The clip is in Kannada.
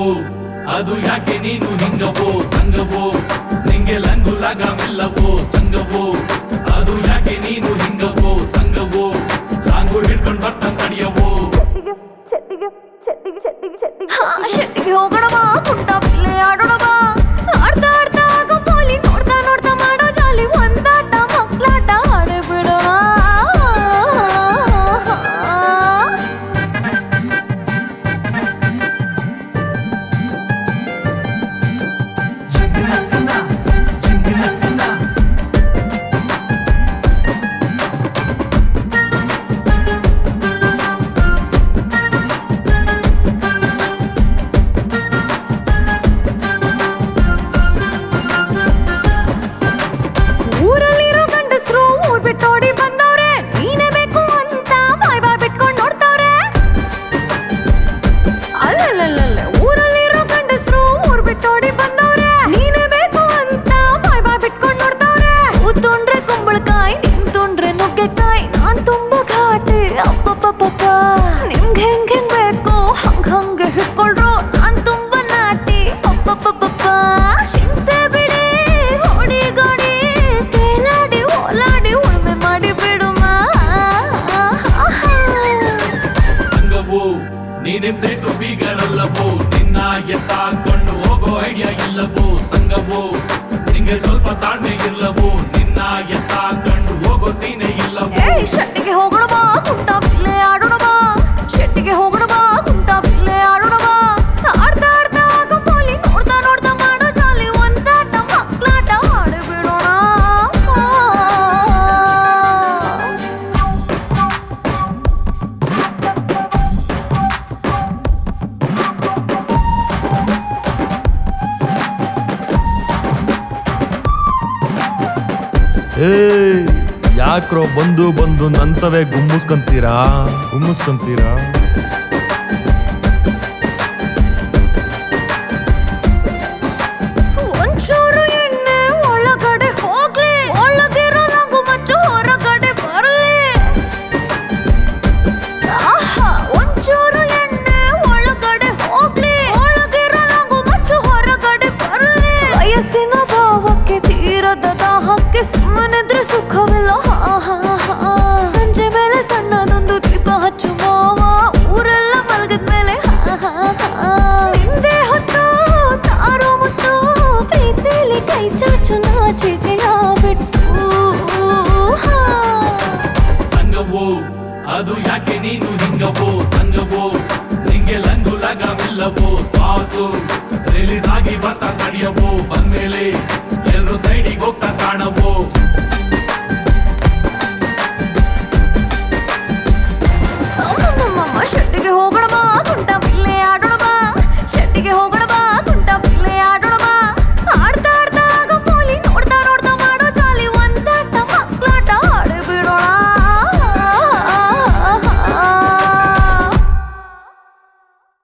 ಸಂಗವೋ ಅದು ಯಾಕೆ ನೀನು ಹಿಂಗವೋ ಸಂಗವೋ ನಿಂಗೆ ಲಂಗು ಲಗಾಮಿಲ್ಲವೋ ಸಂಗವೋ ಅದು ಯಾಕೆ ನೀನು ಹಿಂಗವೋ ಸಂಗವೋ ಲಾಂಗು ಹಿಡ್ಕೊಂಡ್ ಬರ್ತಾನ್ ತಡಿಯವೋ ಹಾ, ಶೆಟ್ಟಿಗೆ ಹೋಗೋಣ ಬಾ ಕುಂಟ ಬಿಲ್ಲೆ ಆಡೋಣ ಬಾ ಆಡ್ತಾ ಆಡ್ತಾ ಆಗೋ ಪೋಲಿ ನೋಡ್ತಾ ನೋಡ್ತಾ ಮಾಡೋ ಜಾಲಿ ಒಂದಾಟ ಮಕ್ಳಾಟ ಆಡೇ ಬಿಡೋಣ ಊರಲ್ಲಿರೋ ಗಂಡಸ್ರು ಊರ್ ಬಿಟ್ಟೋಡಿ ಬಂದವ್ರೆ ನೀನೇ ಬೇಕು ಅಂತ ಬಾಯ್ ಬಾಯ್ ಬಿಟ್ಕೊಂಡ್ ನೋಡ್ತಾವ್ರೆ ಅಲ್ಲಲ್ಲಲ್ಲ ಊರಲ್ಲಿರೋ ಗಂಡಸ್ರು ಊರ್ ಬಿಟ್ಟೋಡಿ ಬಂದವ್ರೆ ನೀನೇ ಬೇಕು ಅಂತ ಬಾಯ್ ಬಾಯ್ ಬಿಟ್ಕೊಂಡ್ ನೋಡ್ತಾವ್ರೆ ಉತ್ತುಂಡ್ರೆ ಕುಂಬಳಕಾಯಿ ನಿಂತುಂಡ್ರೆ ನುಗ್ಗೆಕಾಯಿ ನಾನ್ ತುಂಬ ಘಾಟಿ ಅಪ್ಪಪ್ಪಪ್ಪ ನಿಮ್ಗೆ ಹೆಂಗ್ ಹೆಂಗ್ ಬೇಕು ಹಂಗ್ ಹಂಗೆ ಹಿಡ್ಕೊಳ್ರು ನಾನ್ ತುಂಬ ನಾಟಿ ಅಪ್ಪಪ್ಪಪ್ಪ ಚಿಂತೆ ಬಿಡಿ ಓಡಿ ಗಾಡಿ ತೇಲಾಡಿ ಓಲಾಡಿ ಉಳ್ಮೆ ಮಾಡಿ ಬಿಡುಮ ಸಂಗವೋ ನೀನೇನ್ ಸೇಟು ಬೀಗರಲ್ಲವೋ ನಿನ್ನ ಎತ್ತಾಕೊಂಡು ಹೋಗೋ ಐಡಿಯಾ ಇಲ್ಲವೋ ಸಂಗವೋ ನಿಂಗೆ ಸ್ವಲ್ಪ ತಾಳ್ಮೆ ಇಲ್ಲವೋ ನಿನ್ನ ಎತ್ತಾಕೊಂಡು ಹೋಗೋ ಸೀನೆ ಇಲ್ಲವೋ ಏಯ್ ಶೆಟ್ಟಿಗೆ ಹೋಗೋಣ ಬಾ ಕುಂಟ ಬಿಲ್ಲೆ ಆಡೋಣ ಬಾ ಶೆಟ್ಟಿಗೆ ಹೋಗೋಣ ಬಾ ಕುಂಟ ಬಿಲ್ಲೆ ಆಡೋಣ ಬಾ ಆಡ್ತಾ ಆಡ್ತಾ ಆಗೋ ಪೋಲಿ ನೋಡ್ತಾ ನೋಡ್ತಾ ಮಾಡೋ ಜಾಲಿ ಒಂದಾಟ ಮಕ್ಳಾಟ ಆಡಿ ಬಿಡೋಣ ಏಯ್ ಯಾಕ್ರೋ ಬಂದು ಬಂದು ನಂತವೇ ಗುಮ್ಮಿಸ್ಕೊಂತೀರಾ ಗುಮ್ಮಿಸ್ಕೊಂತೀರಾ ಒಂಚೂರು ಎಣ್ಣೆ ಒಳಗಡೆ ಹೋಗ್ಲಿ ಒಳಗಿರೋ ರಂಗು ಮಚ್ಚು ಹೊರಗಡೆ ಬರಲಿ ಆಹಾ ಒಂಚೂರು ಎಣ್ಣೆ ಒಳಗಡೆ ಹೋಗ್ಲಿ ಒಳಗಿರೋ ರಂಗು ಮಚ್ಚು ಹೊರಗಡೆ ಬರಲಿ ವಯಸ್ಸಿನ ಭಾವಕ್ಕೆ ತೀರದ ದಾಹಕ್ಕೆ ಸುಮ್ಮನಿದ್ರೆ ಸುಖವಿಲ್ಲ ಹಾ, ಹಾ, ಹಾ. ಸಂಜೆ ಮೇಲೆ ಸಣ್ಣದೊಂದು ದೀಪ ಹಚ್ಚು ಮಾವ ಊರೆಲ್ಲ ಮಲಗಿದ್ಮೇಲೆ ಹಾ, ಹಾ, ಹಾ. ನಿಂದೆ ಹೊತ್ತು ತಾರೋ ಮುತ್ತು ಪ್ರೀತಿಲಿ ಕೈ ಚಾಚು ನಾಚಿಕೆಯ ಬಿಟ್ಟು ಹಾ. ಸಂಗವೋ ಅದು ಯಾಕೆ ನೀನು ಹಿಂಗವೋ ಸಂಗವೋ ನಿಂಗೆ ಲಂಗು ಲಗಾಮಿಲ್ಲವೋ ಪಾಸು ರಿಲೀಸ್ ಆಗಿ ಬರ್ತಾ ತಡಿಯವೋ ಬಂದ್ಮೇಲೆ ಎಲ್ರು ಸೈಡಿಗೆ ಹೋಗ್ತಾ ಕಾಣವೋ ಅಮ್ಮಮ್ಮಮ್ಮ ಶೆಟ್ಟಿಗೆ ಹೋಗೋಣ ಬಾ ಕುಂಟ